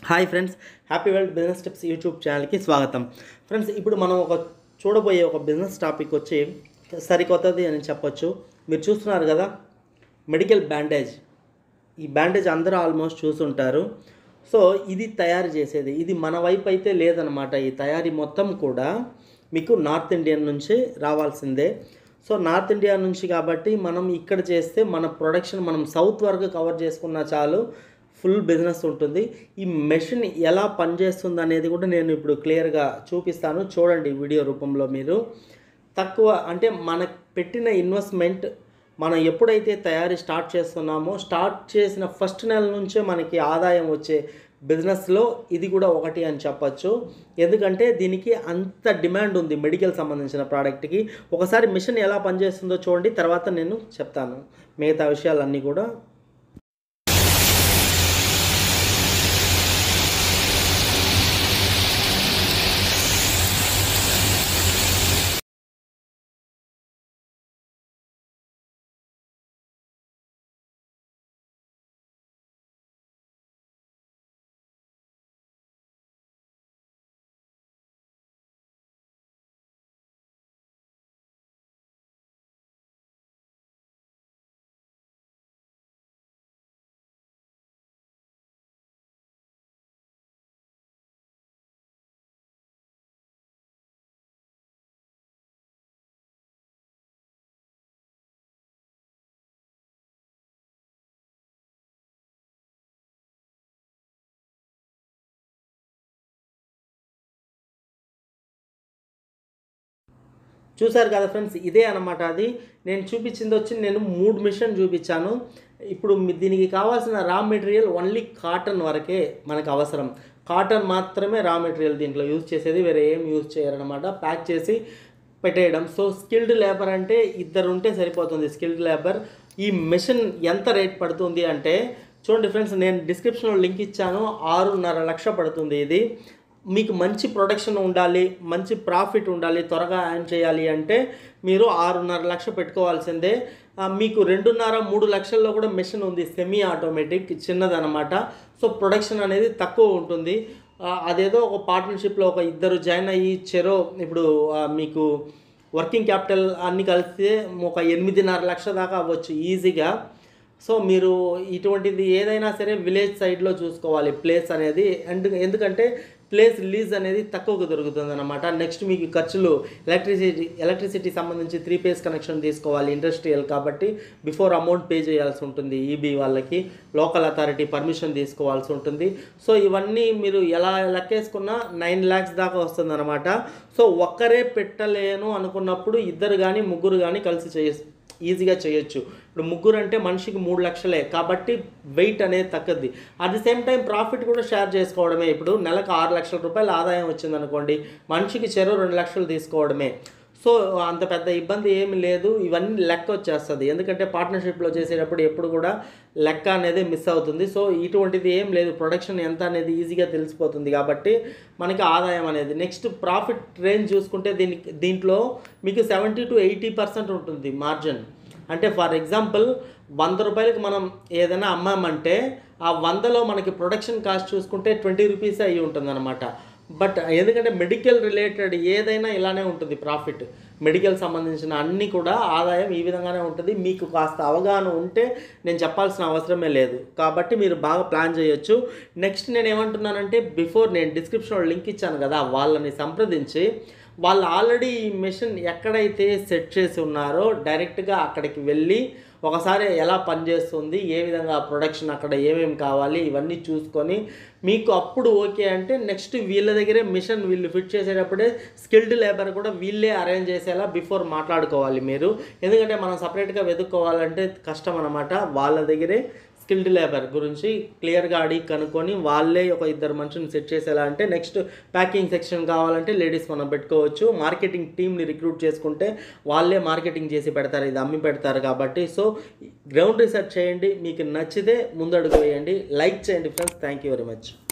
hi friends happy world business tips YouTube ఛానల్కి స్వాగతం friends ఇప్పుడు మనం ఒక చూడబోయే ఒక బిజినెస్ టాపిక్ వచ్చి సరికొత్తది అని చెప్పొచ్చు మీరు చూస్తున్నారు కదా మెడికల్ బ్యాండేజ్ ఈ బ్యాండేజ్ అందరూ ఆల్మోస్ట్ చూసుంటారు సో ఇది తయారు చేసేది ఇది మన వైపు అయితే లేదనమాట ఈ తయారీ మొత్తం కూడా మీకు నార్త్ ఇండియన్ నుంచి రావాల్సిందే సో నార్త్ ఇండియా నుంచి కాబట్టి మనం ఇక్కడ చేస్తే మన ప్రొడక్షన్ మనం సౌత్ వరకు కవర్ చేసుకున్నా చాలు ఫుల్ బిజినెస్ ఉంటుంది ఈ మెషిన్ ఎలా పనిచేస్తుంది అనేది కూడా నేను ఇప్పుడు క్లియర్గా చూపిస్తాను చూడండి వీడియో రూపంలో మీరు తక్కువ అంటే మనకు పెట్టిన ఇన్వెస్ట్మెంట్ మనం ఎప్పుడైతే తయారీ స్టార్ట్ చేస్తున్నామో స్టార్ట్ చేసిన ఫస్ట్ నెల నుంచే మనకి ఆదాయం వచ్చే బిజినెస్లో ఇది కూడా ఒకటి అని చెప్పచ్చు ఎందుకంటే దీనికి అంత డిమాండ్ ఉంది మెడికల్ సంబంధించిన ప్రోడక్ట్కి ఒకసారి మిషన్ ఎలా పనిచేస్తుందో చూడండి తర్వాత నేను చెప్తాను మిగతా విషయాలన్నీ కూడా చూసారు కదా ఫ్రెండ్స్ ఇదే అనమాట అది నేను చూపించింది వచ్చి నేను మూడు మిషన్ చూపించాను ఇప్పుడు మీ- దీనికి కావాల్సిన రా మెటీరియల్ ఓన్లీ కాటన్ వరకే మనకు అవసరం కాటన్ మాత్రమే రా మెటీరియల్ దీంట్లో యూజ్ చేసేది వేరే ఏం యూజ్ చేయరనమాట ప్యాక్ చేసి పెట్టేయడం సో స్కిల్డ్ లేబర్ అంటే ఇద్దరు ఉంటే సరిపోతుంది స్కిల్డ్ లేబర్ ఈ మిషన్ ఎంత రేట్ పడుతుంది అంటే చూడండి ఫ్రెండ్స్ నేను డిస్క్రిప్షన్లో లింక్ ఇచ్చాను ఆరున్నర లక్ష పడుతుంది ఇది మీకు మంచి ప్రొడక్షన్ ఉండాలి మంచి ప్రాఫిట్ ఉండాలి త్వరగా యాన్ చేయాలి అంటే మీరు ఆరున్నర లక్ష పెట్టుకోవాల్సిందే ఆ, మీకు రెండున్నర మూడు లక్షల్లో కూడా మెషిన్ ఉంది సెమీ ఆటోమేటిక్ చిన్నదనమాట సో ప్రొడక్షన్ అనేది తక్కువ ఉంటుంది ఆ, అదేదో ఒక పార్ట్నర్షిప్లో ఒక ఇద్దరు జాయిన్ అయ్యి చెరో ఇప్పుడు ఆ, మీకు వర్కింగ్ క్యాపిటల్ అన్ని కలిస్తే ఒక ఎనిమిదిన్నర లక్ష దాకా అవ్వచ్చు ఈజీగా సో మీరు ఇటువంటిది ఏదైనా సరే విలేజ్ సైడ్లో చూసుకోవాలి ప్లేస్ అనేది అండ్ ఎందుకంటే ప్లేస్ రిలీజ్ అనేది తక్కువకు దొరుకుతుంది అనమాట నెక్స్ట్ మీకు ఖర్చులు ఎలక్ట్రిసిటీ ఎలక్ట్రిసిటీ సంబంధించి త్రీ ఫేస్ కనెక్షన్ తీసుకోవాలి ఇండస్ట్రియల్ కాబట్టి బిఫోర్ అమౌంట్ పే చేయాల్సి ఉంటుంది ఈబీ వాళ్ళకి లోకల్ అథారిటీ పర్మిషన్ తీసుకోవాల్సి ఉంటుంది సో ఇవన్నీ మీరు ఎలా లెక్కేసుకున్నా నైన్ ల్యాక్స్ దాకా వస్తుంది అనమాట సో ఒక్కరే పెట్టలేను అనుకున్నప్పుడు ఇద్దరు కానీ ముగ్గురు కానీ కలిసి చేయ ఈజీగా చేయొచ్చు ఇప్పుడు ముగ్గురు అంటే మనిషికి మూడు లక్షలే కాబట్టి వెయిట్ అనేది తగ్గద్ది at the same time profit కూడా షేర్ చేసుకోవడమే ఇప్పుడు నెలకు ఆరు లక్షల రూపాయల ఆదాయం వచ్చిందనుకోండి మనిషికి చెరువు రెండు లక్షలు తీసుకోవడమే సో అంత పెద్ద ఇబ్బంది ఏమి లేదు ఇవన్నీ లెక్క వచ్చేస్తుంది ఎందుకంటే పార్ట్నర్షిప్లో చేసేటప్పుడు ఎప్పుడు కూడా లెక్క అనేది మిస్ అవుతుంది సో ఇటువంటిది ఏం లేదు ప్రొడక్షన్ ఎంత అనేది ఈజీగా తెలిసిపోతుంది కాబట్టి మనకి ఆదాయం అనేది నెక్స్ట్ ప్రాఫిట్ రేంజ్ చూసుకుంటే దీనికి దీంట్లో మీకు సెవెంటీ టు ఎయిటీ పర్సెంట్ ఉంటుంది మార్జిన్ అంటే ఫర్ ఎగ్జాంపుల్ వంద రూపాయలకి మనం ఏదైనా అమ్మామంటే ఆ వందలో మనకి ప్రొడక్షన్ కాస్ట్ చూసుకుంటే ట్వంటీ రూపీస్ అయ్యి ఉంటుంది బట్ ఎందుకంటే మెడికల్ రిలేటెడ్ ఏదైనా ఇలానే ఉంటుంది ప్రాఫిట్ మెడికల్ సంబంధించిన అన్నీ కూడా ఆదాయం ఈ విధంగానే ఉంటుంది మీకు కాస్త అవగాహన ఉంటే నేను చెప్పాల్సిన అవసరమే లేదు కాబట్టి మీరు బాగా ప్లాన్ చేయొచ్చు నెక్స్ట్ నేను ఏమంటున్నానంటే బిఫోర్ నేను డిస్క్రిప్షన్లో లింక్ ఇచ్చాను కదా వాళ్ళని సంప్రదించి వాళ్ళు ఆల్రెడీ ఈ మిషన్ ఎక్కడైతే సెట్ చేసి ఉన్నారో డైరెక్ట్గా అక్కడికి వెళ్ళి ఒకసారి ఎలా పనిచేస్తుంది ఏ విధంగా ప్రొడక్షన్ అక్కడ ఏమేమి కావాలి ఇవన్నీ చూసుకొని మీకు అప్పుడు ఓకే అంటే నెక్స్ట్ వీళ్ళ దగ్గరే మిషన్ వీళ్ళు ఫిట్ చేసేటప్పుడే స్కిల్డ్ లేబర్ కూడా వీళ్ళే అరేంజ్ చేసేలా బిఫోర్ మాట్లాడుకోవాలి మీరు ఎందుకంటే మనం సపరేట్గా వెతుక్కోవాలంటే కష్టం అనమాట వాళ్ళ దగ్గరే స్కిల్డ్ లేబర్ గురించి క్లియర్గా అడిగి కనుక్కొని వాళ్ళే ఒక ఇద్దరు మనుషుని సెట్ చేసేలా అంటే నెక్స్ట్ ప్యాకింగ్ సెక్షన్ కావాలంటే లేడీస్ మనం పెట్టుకోవచ్చు మార్కెటింగ్ టీమ్ని రిక్రూట్ చేసుకుంటే వాళ్ళే మార్కెటింగ్ చేసి పెడతారు ఇది అమ్మి పెడతారు కాబట్టి సో గ్రౌండ్ రీసెర్చ్ చేయండి మీకు నచ్చితే ముందడుగు వేయండి లైక్ చేయండి friends thank you very much